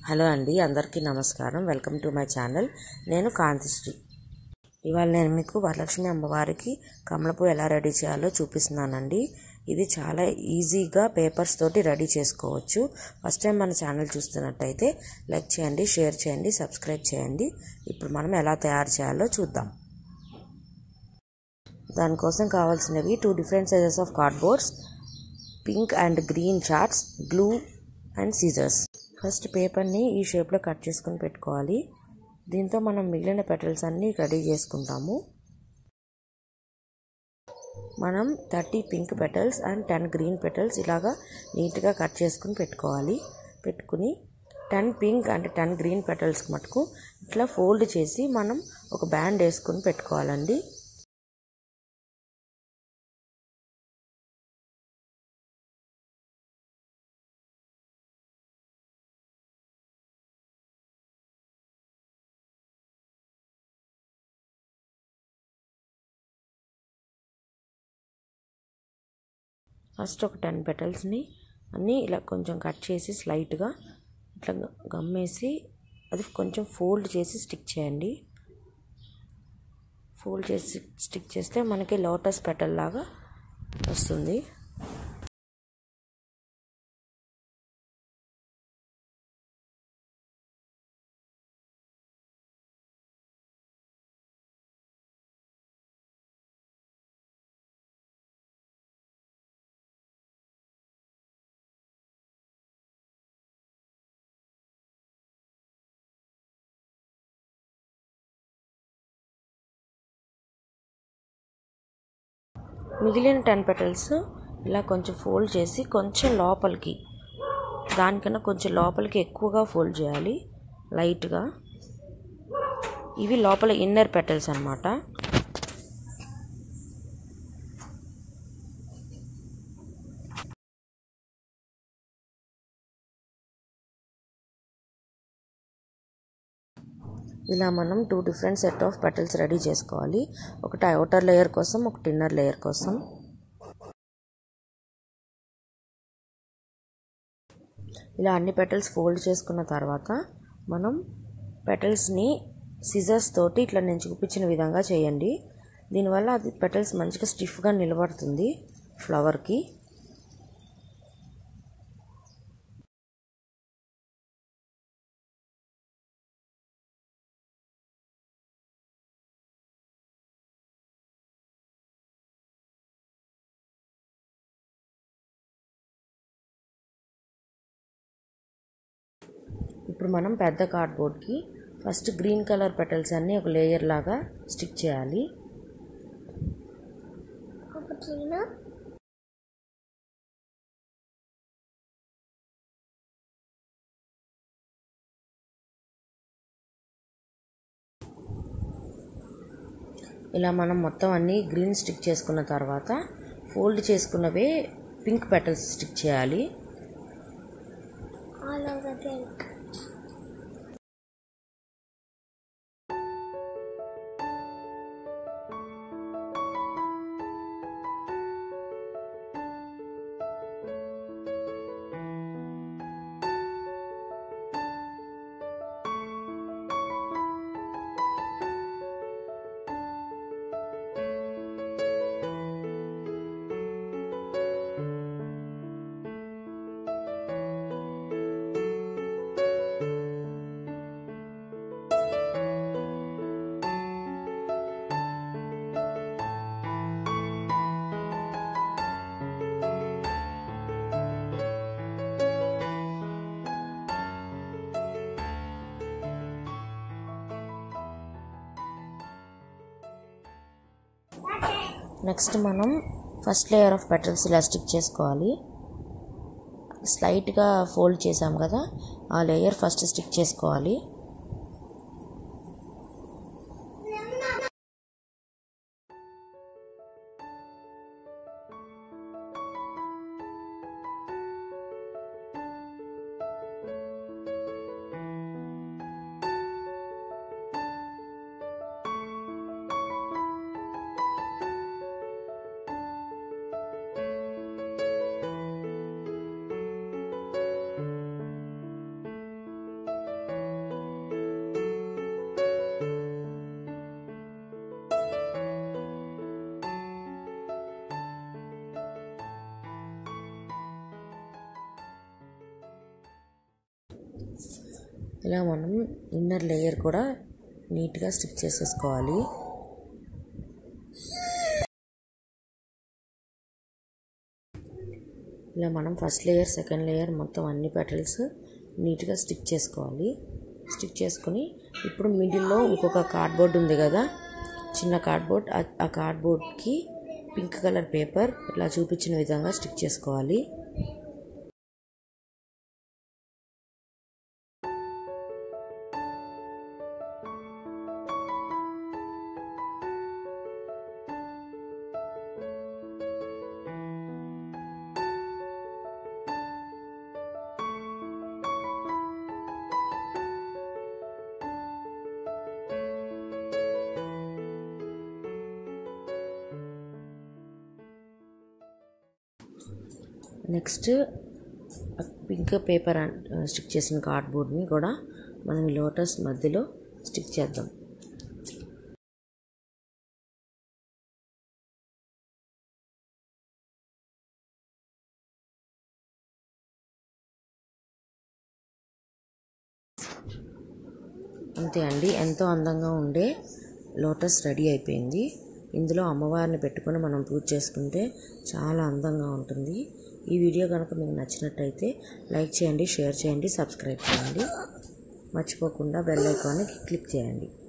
Hello అండి అందరికీ నమస్కారం వెల్కమ్ టు మై ఛానల్ నేను కాంతిశ్రీ ఇవాళ నేను మీకు వరలక్ష్మి అమ్మవారికి కమలపు ఎలా రెడీ చేయాలో చూపిస్తున్నానండి ఇది చాలా ఈజీగా పేపర్స్ తోటి రెడీ చేసుకోవచ్చు ఫస్ట్ టైం మన ఛానల్ చూస్తున్నట్టయితే లైక్ చేయండి షేర్ చేయండి సబ్స్క్రైబ్ చేయండి ఇప్పుడు మనం ఎలా తయారు చేయాలో చూద్దాం దానికోసం కావాల్సినవి two different sizes of cardboards pink and green charts glue and scissors first పేపర్ని ఈ షేప్లో కట్ చేసుకొని పెట్టుకోవాలి దీంతో మనం మిగిలిన పెటల్స్ అన్నీ రెడీ చేసుకుంటాము మనం thirty pink petals and ten green petals ఇలాగా నీట్గా కట్ చేసుకుని పెట్టుకోవాలి పెట్టుకుని ten pink and ten green petals మటుకు ఇట్లా ఫోల్డ్ చేసి మనం ఒక బ్యాండ్ వేసుకుని పెట్టుకోవాలండి ఫస్ట్ ఒక టెన్ పెటల్స్ని అన్నీ ఇలా కొంచెం కట్ చేసి స్లైట్గా ఇట్లా గమ్మేసి అది కొంచెం ఫోల్డ్ చేసి స్టిక్ చేయండి ఫోల్డ్ చేసి స్టిక్ చేస్తే మనకి లోటస్ పెటల్ లాగా వస్తుంది మిగిలిన టెన్ పెటల్స్ ఇలా కొంచెం ఫోల్డ్ చేసి కొంచెం లోపలికి దానికన్నా కొంచెం లోపలికి ఎక్కువగా ఫోల్డ్ చేయాలి లైట్గా ఇవి లోపల ఇన్నర్ పెటల్స్ అనమాట ఇలా మనం two different set of petals ready చేసుకోవాలి ఒకటి అవుటర్ లేయర్ కోసం ఒకటి ఇన్నర్ లేయర్ కోసం ఇలా అన్ని పెటల్స్ ఫోల్డ్ చేసుకున్న తర్వాత మనం పెటల్స్ని సిజర్స్ తోటి ఇట్లా నేను చూపించిన విధంగా చేయండి దీనివల్ల అది పెటల్స్ మంచిగా స్టిఫ్గా నిలబడుతుంది ఫ్లవర్కి ఇప్పుడు మనం పెద్ద కార్డ్బోర్డ్కి ఫస్ట్ గ్రీన్ కలర్ పెటల్స్ అన్నీ ఒక లేయర్ లాగా స్టిక్ చేయాలి ఇలా మనం మొత్తం అన్నీ గ్రీన్ స్టిక్ చేసుకున్న తర్వాత ఫోల్డ్ చేసుకున్నవే పింక్ పెటల్స్ స్టిక్ చేయాలి all over pink. నెక్స్ట్ మనం ఫస్ట్ లేయర్ ఆఫ్ పెటల్స్ ఇలా స్టిక్ చేసుకోవాలి స్లైట్గా ఫోల్డ్ చేసాం కదా ఆ లేయర్ ఫస్ట్ స్టిక్ చేసుకోవాలి ఇలా మనం ఇన్నర్ లేయర్ కూడా నీట్గా స్టిక్ చేసేసుకోవాలి ఇలా మనం ఫస్ట్ లేయర్ సెకండ్ లేయర్ మొత్తం అన్ని పెటల్స్ నీట్గా స్టిక్ చేసుకోవాలి స్టిక్ చేసుకొని ఇప్పుడు మిడిల్లో ఇంకొక కార్డ్బోర్డ్ ఉంది కదా చిన్న కార్డ్బోర్డ్ ఆ కార్డ్బోర్డ్కి పింక్ కలర్ పేపర్ ఇలా చూపించిన విధంగా స్టిక్ చేసుకోవాలి నెక్స్ట్ పింక్ పేపర్ స్టిక్ చేసిన కార్డ్బోర్డ్ని కూడా మనం ఈ లోటస్ మధ్యలో స్టిక్ చేద్దాం అంతే అండి ఎంతో అందంగా ఉండే లోటస్ రెడీ అయిపోయింది ఇందులో అమ్మవారిని పెట్టుకొని మనం పూజ చేసుకుంటే చాలా అందంగా ఉంటుంది ఈ వీడియో కనుక మీకు నచ్చినట్టయితే లైక్ చేయండి షేర్ చేయండి సబ్స్క్రైబ్ చేయండి మర్చిపోకుండా బెల్ ఐకాన్ని క్లిక్ చేయండి